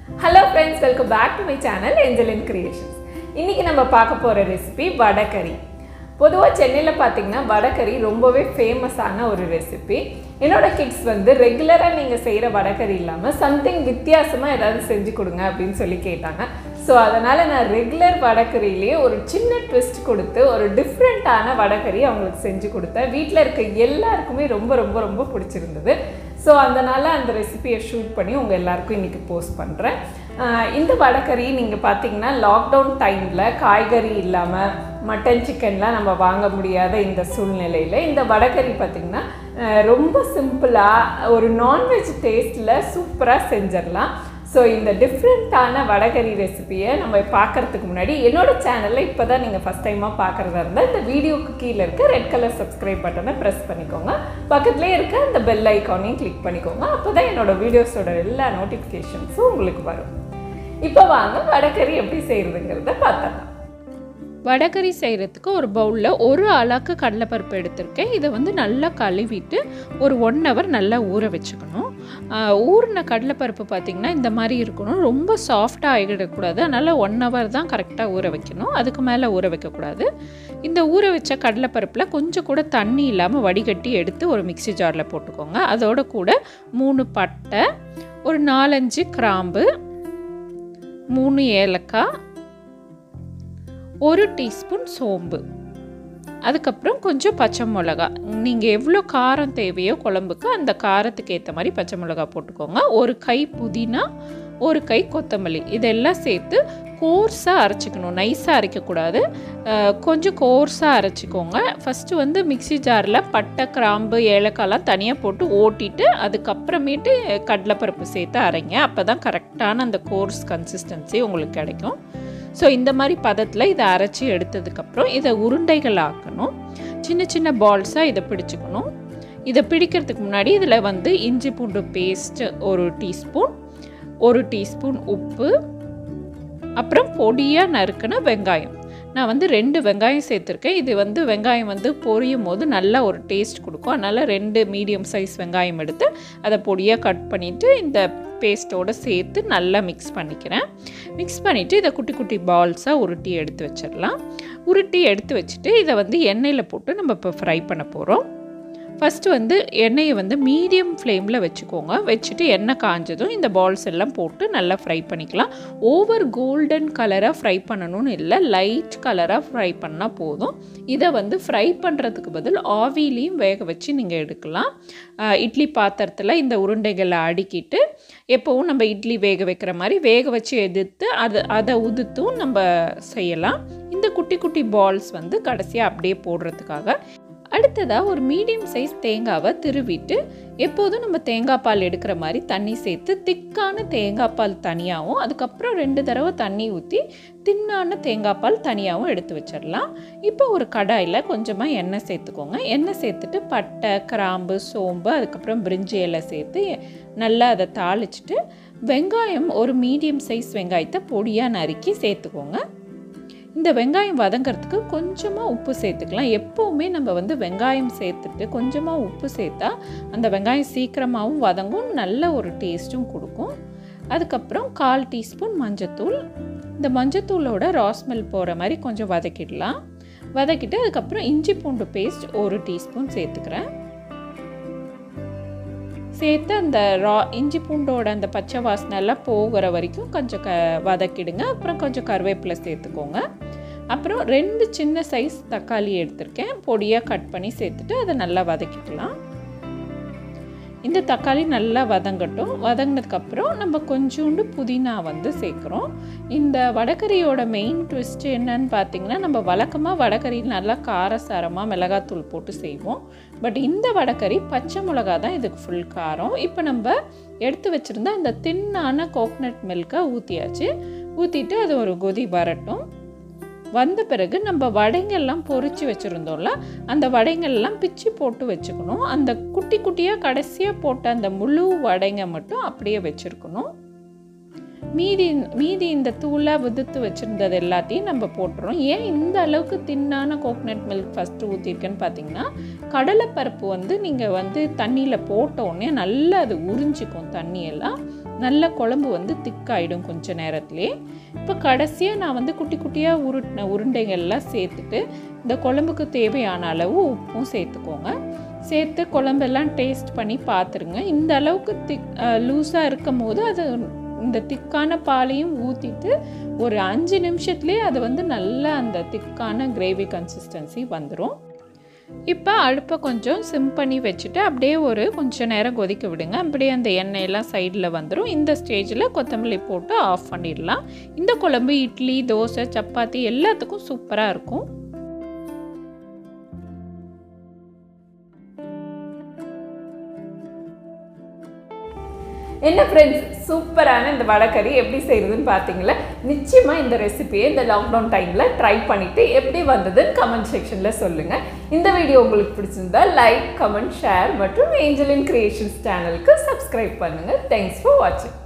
hello friends welcome back to my channel Angeline creations இன்றைக்கி நம்ம பார்க்க போகிற ரெசிபி வடைக்கறி பொதுவாக சென்னையில் பார்த்தீங்கன்னா வடைக்கறி ரொம்பவே ஃபேமஸான ஒரு ரெசிபி என்னோட கிட்ஸ் வந்து ரெகுலராக நீங்கள் செய்கிற வடைக்கறி இல்லாமல் சம்திங் வித்தியாசமாக ஏதாவது செஞ்சு கொடுங்க அப்படின்னு சொல்லி கேட்டாங்க ஸோ அதனால் நான் ரெகுலர் வடைக்கறியிலேயே ஒரு சின்ன ட்விஸ்ட் கொடுத்து ஒரு டிஃப்ரெண்ட்டான வடைக்கறி அவங்களுக்கு செஞ்சு கொடுத்தேன் வீட்டில் இருக்க எல்லாருக்குமே ரொம்ப ரொம்ப ரொம்ப பிடிச்சிருந்தது ஸோ அதனால் அந்த ரெசிபியை ஷூட் பண்ணி உங்கள் எல்லாருக்கும் இன்றைக்கி போஸ்ட் பண்ணுறேன் இந்த வடைக்கறி நீங்கள் பார்த்தீங்கன்னா லாக்டவுன் டைமில் காய்கறி இல்லாமல் மட்டன் சிக்கன்லாம் நம்ம வாங்க முடியாத இந்த சூழ்நிலையில் இந்த வடைக்கறி பார்த்திங்கன்னா அஹ், ரொம்ப சிம்பிளாக ஒரு நான்வெஜ் டேஸ்ட்டில் சூப்பராக செஞ்சிடலாம் ஸோ இந்த டிஃப்ரெண்ட்டான வடகரி ரெசிபியை நம்ம பார்க்கறதுக்கு முன்னாடி என்னோட சேனலில் இப்போ தான் நீங்கள் ஃபஸ்ட் டைமாக பார்க்குறதா இருந்தால் இந்த வீடியோக்கு கீழே இருக்க ரெட் கலர் சப்ஸ்கிரைப் பட்டனை ப்ரெஸ் பண்ணிக்கோங்க பக்கத்துலேயே இருக்க அந்த பெல் ஐக்கானையும் கிளிக் பண்ணிக்கோங்க அப்போ தான் என்னோட வீடியோஸோட எல்லா நோட்டிஃபிகேஷன்ஸும் உங்களுக்கு வரும் இப்போ வாங்க வடகரி எப்படி செய்கிறதுங்கிறத பார்த்தலாம் வடைக்கறி செய்கிறதுக்கு ஒரு பவுலில் ஒரு அலாக்கு கடலைப்பருப்பு எடுத்திருக்கேன் இதை வந்து நல்லா கழுவிட்டு ஒரு ஒன் ஹவர் நல்லா ஊற வச்சுக்கணும் ஆஹ் ஊறின கடலைப்பருப்பு பார்த்திங்கன்னா இந்த மாதிரி இருக்கணும் ரொம்ப சாஃப்டாக ஆகிடக்கூடாது அதனால் ஒன் ஹவர் தான் கரெக்டாக ஊற வைக்கணும் அதுக்கு மேலே ஊற வைக்கக்கூடாது இந்த ஊற வச்ச கடலைப்பருப்பில் கொஞ்சம் கூட தண்ணி இல்லாமல் வடிகட்டி எடுத்து ஒரு மிக்ஸி ஜாரில் போட்டுக்கோங்க அதோட கூட மூணு பட்டை ஒரு நாலஞ்சு கிராம்பு மூணு ஏலக்காய் ஒரு டீஸ்பூன் சோம்பு அதுக்கப்புறம் கொஞ்சம் பச்சை மிளகா நீங்கள் எவ்வளோ காரம் தேவையோ குழம்புக்கு அந்த காரத்துக்கு ஏற்ற மாதிரி பச்சை மிளகா போட்டுக்கோங்க ஒரு கை புதினா ஒரு கை கொத்தமல்லி இதெல்லாம் சேர்த்து கோர்ஸாக அரைச்சிக்கணும் நைஸாக அரைக்கக்கூடாது அஹ், கொஞ்சம் கோர்ஸாக அரைச்சிக்கோங்க ஃபஸ்ட்டு வந்து மிக்ஸி ஜாரில் பட்டை கிராம்பு ஏலக்காய்லாம் தனியாக போட்டு ஓட்டிட்டு அதுக்கப்புறமேட்டு கடலைப்பருப்பு சேர்த்து அரைங்க அப்போ தான் கரெக்டான அந்த கோர்ஸ் கன்சிஸ்டன்சி உங்களுக்கு கிடைக்கும் ஸோ இந்த மாதிரி பதத்தில் இதை அரைச்சி எடுத்ததுக்கப்புறம் இதை உருண்டைகள் ஆக்கணும் சின்ன சின்ன பால்ஸாக இதை பிடிச்சிக்கணும் இதை பிடிக்கிறதுக்கு முன்னாடி இதில் வந்து இஞ்சி பூண்டு பேஸ்ட் ஒரு டீஸ்பூன் ஒரு டீஸ்பூன் உப்பு அப்புறம் பொடியாக நறுக்கின வெங்காயம் நான் வந்து ரெண்டு வெங்காயம் சேர்த்துருக்கேன் இது வந்து வெங்காயம் வந்து பொரியும் போது நல்லா ஒரு டேஸ்ட் கொடுக்கும் அதனால் ரெண்டு மீடியம் சைஸ் வெங்காயம் எடுத்து அதை பொடியாக கட் பண்ணிவிட்டு இந்த பேஸ்ட்டோடு சேர்த்து நல்லா மிக்ஸ் பண்ணிக்கிறேன் மிக்ஸ் பண்ணிவிட்டு இதை குட்டி குட்டி பால்ஸாக உருட்டி எடுத்து வச்சிடலாம் உருட்டி எடுத்து வச்சுட்டு இதை வந்து எண்ணெயில் போட்டு நம்ம இப்போ ஃப்ரை பண்ண போகிறோம் ஃபஸ்ட்டு வந்து எண்ணெயை வந்து மீடியம் ஃப்ளேமில் வச்சுக்கோங்க வச்சுட்டு எண்ணெய் காஞ்சதும் இந்த பால்ஸ் எல்லாம் போட்டு நல்லா ஃப்ரை பண்ணிக்கலாம் ஓவர் கோல்டன் கலராக ஃப்ரை பண்ணணும்னு இல்லை லைட் கலராக ஃப்ரை பண்ணால் போதும் இதை வந்து ஃப்ரை பண்ணுறதுக்கு பதில் ஆவிலையும் வேக வச்சு நீங்கள் எடுக்கலாம் ஆஹ் இட்லி பாத்திரத்தில் இந்த உருண்டைகளை அடுக்கிட்டு எப்போவும் நம்ம இட்லி வேக வைக்கிற மாதிரி வேக வச்சு எதிர்த்து அதை அதை உதுத்தும் நம்ம செய்யலாம் இந்த குட்டி குட்டி பால்ஸ் வந்து கடைசியாக அப்படியே போடுறதுக்காக அடுத்ததாக ஒரு மீடியம் சைஸ் தேங்காவை திருவிட்டு எப்போதும் நம்ம தேங்காய் பால் எடுக்கிற மாதிரி தண்ணி சேர்த்து திக்கான தேங்காய் பால் தனியாகவும் அதுக்கப்புறம் ரெண்டு தடவை தண்ணி ஊற்றி தின்னான தேங்காய் பால் தனியாகவும் எடுத்து வச்சிடலாம் இப்போ ஒரு கடாயில் கொஞ்சமாக எண்ணெய் சேர்த்துக்கோங்க எண்ணெய் சேர்த்துட்டு பட்டை கிராம்பு சோம்பு அதுக்கப்புறம் பிரிஞ்சி இலை சேர்த்து நல்லா அதை தாளிச்சிட்டு வெங்காயம் ஒரு மீடியம் சைஸ் வெங்காயத்தை பொடியாக நறுக்கி சேர்த்துக்கோங்க இந்த வெங்காயம் வதங்கிறதுக்கு கொஞ்சமாக உப்பு சேர்த்துக்கலாம் எப்போவுமே நம்ம வந்து வெங்காயம் சேர்த்துட்டு கொஞ்சமாக உப்பு சேர்த்தா அந்த வெங்காயம் சீக்கிரமாகவும் வதங்கும் நல்ல ஒரு டேஸ்ட்டும் கொடுக்கும் அதுக்கப்புறம் கால் டீஸ்பூன் மஞ்சத்தூள் இந்த மஞ்சத்தூளோட ராஸ்மெல் போகிற மாதிரி கொஞ்சம் வதக்கிடலாம் வதக்கிட்டு அதுக்கப்புறம் இஞ்சி பூண்டு பேஸ்ட் ஒரு டீஸ்பூன் சேர்த்துக்கிறேன் சேர்த்து அந்த ரா இஞ்சி பூண்டோட அந்த பச்சை வாசனை எல்லாம் போகிற வரைக்கும் கொஞ்சம் க வதக்கிடுங்க அப்புறம் கொஞ்சம் கருவேப்பிலை சேர்த்துக்கோங்க அப்புறம் ரெண்டு சின்ன சைஸ் தக்காளி எடுத்திருக்கேன் பொடியாக கட் பண்ணி சேர்த்துட்டு அதை நல்லா வதக்கிக்கலாம் இந்த தக்காளி நல்லா வதங்கட்டும் வதங்கினதுக்கப்புறம் நம்ம கொஞ்சோண்டு புதினா வந்து சேர்க்குறோம் இந்த வடகரியோட மெயின் ட்விஸ்ட் என்னன்னு பார்த்தீங்கன்னா நம்ம வழக்கமாக வடகரி நல்லா காரசாரமாக மிளகாத்தூள் போட்டு செய்வோம் பட் இந்த வடகரி பச்சை மிளகா தான் இதுக்கு ஃபுல் காரம் இப்போ நம்ம எடுத்து வச்சுருந்த அந்த தின்னான கோகனட் மில்கை ஊற்றியாச்சு ஊற்றிட்டு அது ஒரு கொதி வரட்டும் வந்த பிறகு நம்ம வடைங்கள்லாம் பொரிச்சு வச்சுருந்தோம்ல அந்த வடைங்கள்லாம் பிச்சு போட்டு வச்சுக்கணும் அந்த குட்டி குட்டியாக கடைசியாக போட்ட அந்த முழு வடைங்க மட்டும் அப்படியே வச்சுருக்கணும் மீதி மீதி இந்த தூளாக உதுத்து வச்சுருந்தது எல்லாத்தையும் நம்ம போட்டுறோம் ஏன் இந்த அளவுக்கு தின்னான கோகனட் மில்க் ஃபஸ்ட்டு ஊற்றிருக்கேன்னு பார்த்தீங்கன்னா கடலைப்பருப்பு வந்து நீங்கள் வந்து தண்ணியில் போட்ட உடனே நல்லா அது உறிஞ்சிக்கும் தண்ணியெல்லாம் நல்ல குழம்பு வந்து திக்காயிடும் கொஞ்ச நேரத்துலேயே இப்போ கடைசியாக நான் வந்து குட்டி குட்டியாக உருட்டின உருண்டைகள்லாம் சேர்த்துட்டு இந்த குழம்புக்கு தேவையான அளவு உப்பும் சேர்த்துக்கோங்க சேர்த்து குழம்பெல்லாம் டேஸ்ட் பண்ணி பார்த்துருங்க இந்த அளவுக்கு திக் லூஸாக இருக்கும் போது அது இந்த திக்கான பாலையும் ஊற்றிட்டு ஒரு அஞ்சு நிமிஷத்துலேயே அது வந்து நல்லா அந்த திக்கான கிரேவி கன்சிஸ்டன்சி வந்துடும் இப்போ அடுப்பை கொஞ்சம் சிம் பண்ணி வச்சுட்டு அப்படியே ஒரு கொஞ்சம் நேரம் கொதிக்க விடுங்க அப்படியே அந்த எண்ணெயெல்லாம் சைடில் வந்துடும் இந்த ஸ்டேஜில் கொத்தமல்லி போட்டு ஆஃப் பண்ணிடலாம் இந்த குழம்பு இட்லி தோசை சப்பாத்தி எல்லாத்துக்கும் சூப்பராக இருக்கும் என்ன ஃப்ரெண்ட்ஸ் சூப்பரான இந்த வடக்கறி எப்படி செய்கிறதுன்னு பார்த்தீங்களா நிச்சயமாக இந்த ரெசிபியை இந்த லாக்டவுன் டைமில் ட்ரை பண்ணிவிட்டு எப்படி வந்ததுன்னு கமெண்ட் செக்ஷனில் சொல்லுங்கள் இந்த வீடியோ உங்களுக்கு பிடிச்சிருந்தா லைக் கமெண்ட் ஷேர் மற்றும் ஏஞ்சலின் கிரியேஷன்ஸ் சேனலுக்கு சப்ஸ்கிரைப் பண்ணுங்கள் தேங்க்ஸ் ஃபார் வாட்சிங்